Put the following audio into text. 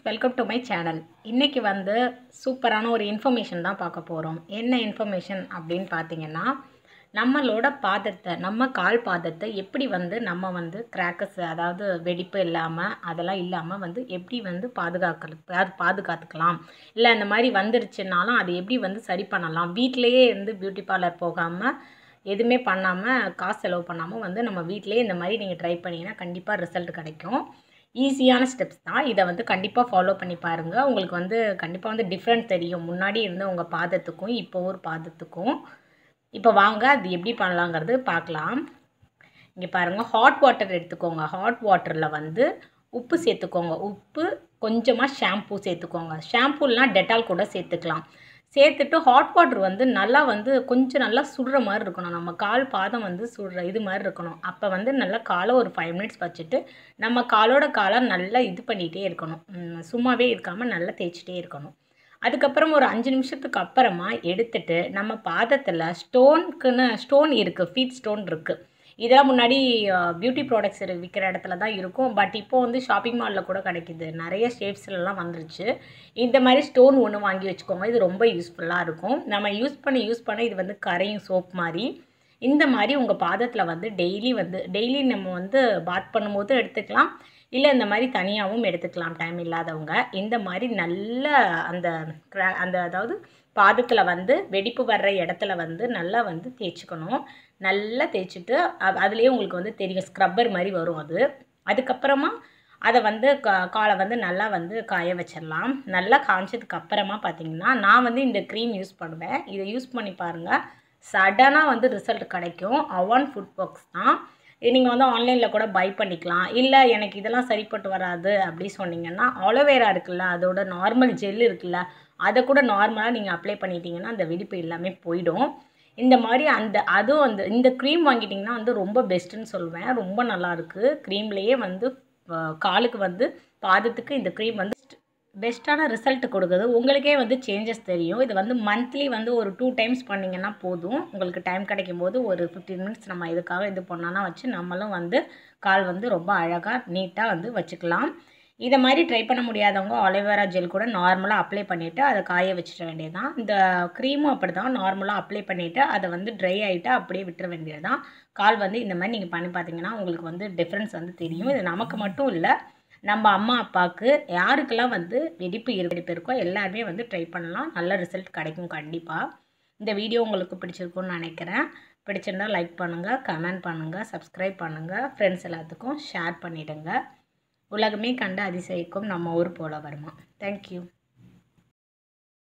welcome to my channel இன்றைக்கி வந்து சூப்பரான ஒரு இன்ஃபர்மேஷன் தான் பார்க்க போகிறோம் என்ன இன்ஃபர்மேஷன் அப்படின்னு பார்த்தீங்கன்னா நம்மளோட பாதத்தை நம்ம கால் பாதத்தை எப்படி வந்து நம்ம வந்து கிராக்கர்ஸ் அதாவது வெடிப்பு இல்லாமல் அதெல்லாம் இல்லாமல் வந்து எப்படி வந்து பாதுகாக்கிறது அது பாதுகாத்துக்கலாம் இல்லை அந்த மாதிரி வந்துருச்சுனாலும் அது எப்படி வந்து சரி பண்ணலாம் வீட்டிலையே இருந்து பியூட்டி பார்லர் போகாமல் எதுவுமே பண்ணாமல் காசு செலவு பண்ணாமல் வந்து நம்ம வீட்டிலேயே இந்த மாதிரி நீங்கள் ட்ரை பண்ணிங்கன்னா கண்டிப்பாக ரிசல்ட் கிடைக்கும் ஈஸியான ஸ்டெப்ஸ் தான் இதை வந்து கண்டிப்பாக ஃபாலோ பண்ணி பாருங்கள் உங்களுக்கு வந்து கண்டிப்பாக வந்து டிஃப்ரெண்ட் தெரியும் முன்னாடி இருந்த உங்கள் பாதத்துக்கும் இப்போ ஒரு பாதத்துக்கும் இப்போ வாங்க அது எப்படி பண்ணலாங்கிறது பார்க்கலாம் இங்கே பாருங்கள் ஹாட் வாட்டர் எடுத்துக்கோங்க ஹாட் வாட்டரில் வந்து உப்பு சேர்த்துக்கோங்க உப்பு கொஞ்சமாக ஷாம்பூ சேர்த்துக்கோங்க ஷாம்பூலாம் டெட்டால் கூட சேர்த்துக்கலாம் சேர்த்துட்டு ஹாட் வாட்டர் வந்து நல்லா வந்து கொஞ்சம் நல்லா சுடுற மாதிரி இருக்கணும் நம்ம கால் பாதம் வந்து சுடுற இது மாதிரி இருக்கணும் அப்போ வந்து நல்லா காலை ஒரு ஃபைவ் மினிட்ஸ் வச்சுட்டு நம்ம காலோட காலை நல்லா இது பண்ணிகிட்டே இருக்கணும் ம், சும்மாவே இருக்காமல் நல்லா தேய்ச்சிட்டே இருக்கணும் அதுக்கப்புறம் ஒரு அஞ்சு நிமிஷத்துக்கு அப்புறமா எடுத்துட்டு நம்ம பாதத்தில் ஸ்டோனுக்குன்னு ஸ்டோன் இருக்குது ஃபீட் ஸ்டோன் இருக்குது இதெல்லாம் முன்னாடி பியூட்டி ப்ராடக்ட்ஸ் விற்கிற இடத்துல தான் இருக்கும் பட் இப்போ வந்து ஷாப்பிங் மாலில் கூட கிடைக்குது நிறைய ஷேப்ஸ்லலாம் வந்துருச்சு இந்த மாதிரி ஸ்டோன் ஒன்று வாங்கி வச்சுக்கோங்க இது ரொம்ப யூஸ்ஃபுல்லாக இருக்கும் நம்ம யூஸ் பண்ண யூஸ் பண்ண இது வந்து கரையும் சோப் மாதிரி இந்த மாதிரி உங்கள் பாதத்தில் வந்து டெய்லி வந்து டெய்லி நம்ம வந்து பாத் பண்ணும்போது எடுத்துக்கலாம் இல்லை இந்த மாதிரி தனியாகவும் எடுத்துக்கலாம் டைம் இல்லாதவங்க இந்த மாதிரி நல்ல அந்த cra- அந்த அதாவது பாதத்தில் வந்து வெடிப்பு வர்ற இடத்துல வந்து நல்லா வந்து தேய்ச்சிக்கணும் நல்லா தேய்ச்சிட்டு அ- அதுலேயே உங்களுக்கு வந்து தெரியும் ஸ்க்ரப்பர் மாதிரி வரும் அது அதுக்கப்புறமா அதை வந்து கா காலை வந்து நல்லா வந்து காய வச்சிடலாம் நல்லா காய்ச்சதுக்கு அப்புறமா பார்த்தீங்கன்னா நான் வந்து இந்த க்ரீம் யூஸ் பண்ணுவேன் இதை யூஸ் பண்ணி பாருங்கள் சடனாக வந்து ரிசல்ட் கிடைக்கும் அவன் ஃபுட் ஒர்க்ஸ் தான் இது நீங்கள் வந்து ஆன்லைனில் கூட பை பண்ணிக்கலாம் இல்லை எனக்கு இதெல்லாம் சரிப்பட்டு வராது அப்படி சொன்னீங்கன்னா ஆலோவேரா இருக்குல்ல அதோட நார்மல் ஜெல் இருக்குல்ல அதை கூட நார்மலாக நீங்கள் அப்ளை பண்ணிட்டீங்கன்னா அந்த வெடிப்பு எல்லாமே போயிடும் இந்த மாதிரி அந்த அதுவும் அந்த இந்த க்ரீம் வாங்கிட்டிங்கன்னா வந்து ரொம்ப பெஸ்ட்டுன்னு சொல்லுவேன் ரொம்ப நல்லாயிருக்கு க்ரீம்லேயே வந்து அஹ், காலுக்கு வந்து பாதத்துக்கு இந்த க்ரீம் வந்து பெஸ்ட்டான ரிசல்ட் கொடுக்குது உங்களுக்கே வந்து சேஞ்சஸ் தெரியும் இது வந்து மந்த்லி வந்து ஒரு டூ டைம்ஸ் பண்ணிங்கன்னா போதும் உங்களுக்கு டைம் கிடைக்கும் போது ஒரு ஃபிஃப்டீன் மினிட்ஸ் நம்ம இதுக்காக இது பண்ணோன்னா வச்சு நம்மளும் வந்து கால் வந்து ரொம்ப அழகாக நீட்டாக வந்து வச்சுக்கலாம் இதை மாதிரி ட்ரை பண்ண முடியாதவங்க ஆலிவேரா ஜெல் கூட நார்மலாக அப்ளை பண்ணிவிட்டு அதை காய வச்சிட வேண்டியதுதான் இந்த க்ரீமும் அப்படி தான் நார்மலாக அப்ளை பண்ணிவிட்டு அதை வந்து ட்ரை ஆகிட்டு அப்படியே விட்டுற வேண்டியது தான் கால் வந்து இந்த மாதிரி நீங்கள் பண்ணி பார்த்தீங்கன்னா உங்களுக்கு வந்து டிஃப்ரென்ஸ் வந்து தெரியும் இது நமக்கு மட்டும் இல்லை நம்ம அம்மா அப்பாவுக்கு யாருக்கெல்லாம் வந்து வெடிப்பு இரு- வெடிப்பு இருக்கோ எல்லாருமே வந்து ட்ரை பண்ணலாம் நல்ல ரிசல்ட் கிடைக்கும் கண்டிப்பாக இந்த வீடியோ உங்களுக்கு பிடிச்சிருக்கும்னு நினைக்கிறேன் பிடிச்சிருந்தா லைக் பண்ணுங்கள் கமெண்ட் பண்ணுங்கள் சப்ஸ்கிரைப் பண்ணுங்கள் ஃப்ரெண்ட்ஸ் எல்லாத்துக்கும் ஷேர் பண்ணிவிடுங்க உலகமே கண்டு அதிசயிக்கும் நம்ம ஊர் போல வருமா தேங்க்யூ